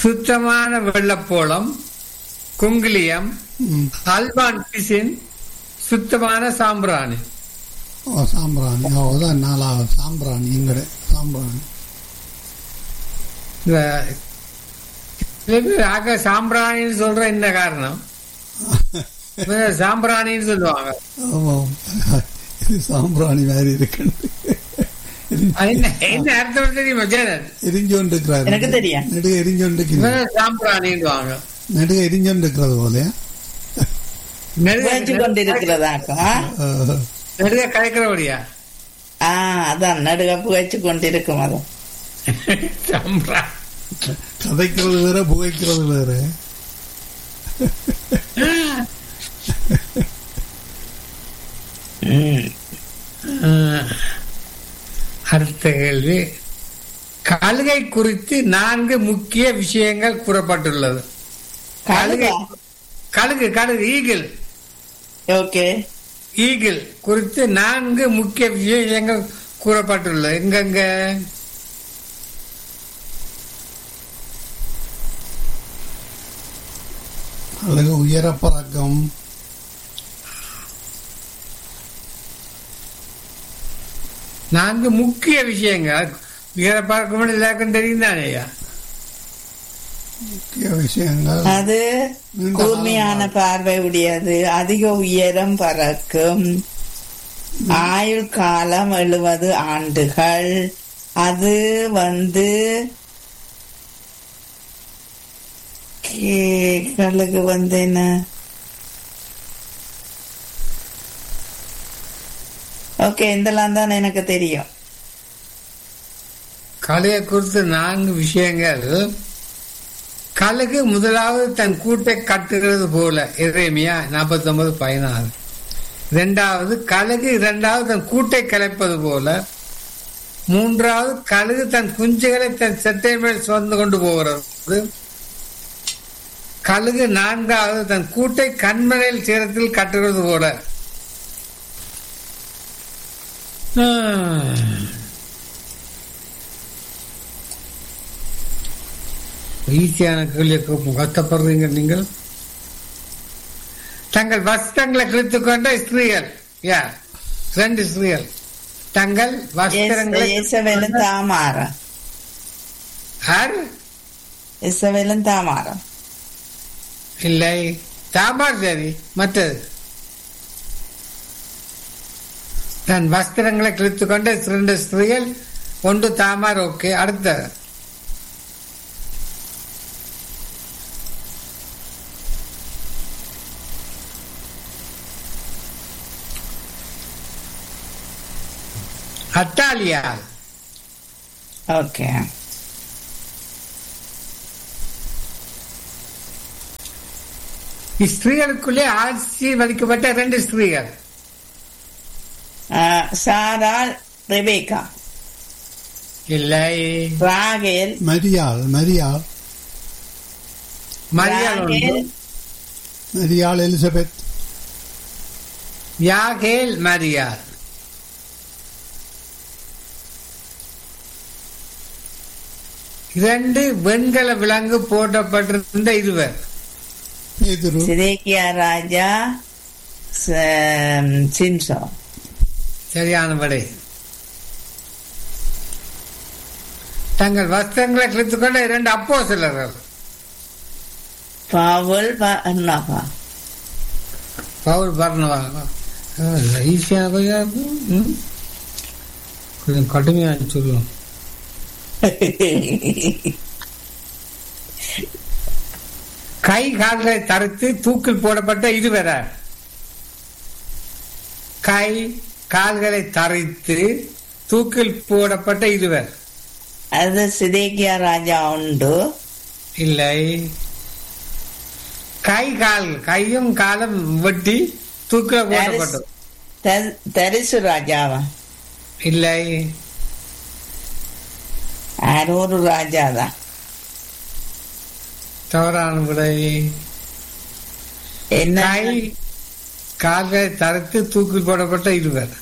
சுத்தமான வெள்ளப்போளம் குங்கிலியம் ம். அல்பான் பிசின் சுத்தமான சாம்பிராணி ஓ சாம்பிராணி ஓ அதான் நாலாவது சாம்பிராணி எங்கட சாம்பிராணி இந்த சில பேர் ஆக சாம்பிராணின்னு சொல்ற என்ன காரணம் இவங்க சாம்பிராணின்னு சொல்லுவாங்க ஓ இது சாம்பிராணி மாதிரி இருக்கு அது என்ன என்ன அர்த்தம் தெரியுமா ஜெயலன் எரிஞ்சோண்டு இருக்கிறாரு எனக்கு தெரியும். நெடுக எரிஞ்சோண்டு இருக்கிறது இவங்க சாம்பிராணின்னு நெடுக எரிஞ்சோண்டு இருக்கிறது போலயா வச்சு கொண்டிருக்கிறதாக்கா நெடுக கலைக்கிறபடியா ஆ அதான் நடுக புகைச்சு கொண்டிருக்கும் அது சாம்பிராணி கதைக்கிறது வேற புகைக்கிறது வேற ம். ஆஹ், அடுத்த கேள்வி கழுகை குறித்து நான்கு முக்கிய விஷயங்கள் கூறப்பட்டுள்ளது கழுகை கழுகா? கழுகு கழுகு ஈகிள் ஓகே ஈகிள் குறித்து நான்கு முக்கிய விஷயங்கள் கூறப்பட்டுள்ளது எங்கெங்க அழகு உயர பறக்கம் நான்கு முக்கிய விஷயங்கள் வேற பார்க்க முடியும் எல்லாருக்கும் தெரியும் தானேயா முக்கிய விஷயங்கள் அது நீண்ட கூர்மையான காலம் பார்வை உடையது அதிக உயரம் பறக்கும் ஆயுள் காலம் எழுபது ஆண்டுகள் அது வந்து கே- கழுகு வந்து என்ன ஓகே இதெல்லாம் தான் எனக்கு தெரியும் கலையை குறித்து நான்கு விஷயங்கள் கழுகு முதலாவது தன் கூட்டை கட்டுகிறது போல இறைமையா நாற்பத்தி ஒன்பது பதினாறு இரண்டாவது கழுகு இரண்டாவது தன் கூட்டை கலைப்பது போல மூன்றாவது கழுகு தன் குஞ்சுகளை தன் செட்டை மேல் சுமந்து கொண்டு போகிறது கழுகு நான்காவது தன் கூட்டை கண்மனையில் சேரத்தில் கட்டுகிறது போல ஆஹ். ஈஸியான கேள்வியை கேட்போம் கஷ்டப்படுறீங்க நீங்கள் தங்கள் வஸ்திரங்களை கிழித்துக் கொண்ட ஸ்திரீகள் யா ரெண்டு ஸ்திரீகள் தங்கள் வஸ்திரங்களை இசவேலும் தாமாரம் யார் இசவேலும் தாமாரம் இல்லை தாமார் சரி மற்றது தன் வஸ்திரங்களை கிழித்துக் கொண்ட இரண்டு ஸ்திரீகள் ஒன்று தாமார் ஓகே அடுத்தது அத்தாலியால் ஓகே ஸ்திரீகளுக்குள்ளே ஆசீர்வதிக்கப்பட்ட ரெண்டு ஸ்திரீகள் சாரா ரெபேக்கா இல்லை ராகேல் மரியாள் மரியாள் மரியாள் ஒன்று ராகேல் மரியாள் எலிசபெத் யாகேல் மரியாள் இரண்டு வெண்கல விலங்கு போட்டப்பட்டிருந்த இருவர் பேதுரு சிதேக்கியா ராஜா ச- சிம்சோ சரியான விடை தங்கள் வஸ்திரங்களை கிழித்துக் கொண்ட இரண்டு அப்போ சிலர்கள் பவுல் ப- அண்ணாப்பா பவுல் பர்ணவா ஈஸியான கொஞ்சம் இருக்கும். ம். கொஞ்சம் கடுமையாக சொல்லுவோம் கை கால்களை தடுத்து தூக்கில் போடப்பட்ட இருவர கை கால்களை தரித்து தூக்கில் போடப்பட்ட இருவர் அது சிதேக்கியா ராஜா உண்டு இல்லை கை கால் கையும் காலும் வெட்டி தூக்கில போடப்பட்டது தரி- தரிசு ராஜாவா இல்லை யாரோ ஒரு ராஜா தான் தவறான விடை என்ன கை கால்களை தடுத்து தூக்கில் போடப்பட்ட இருவர்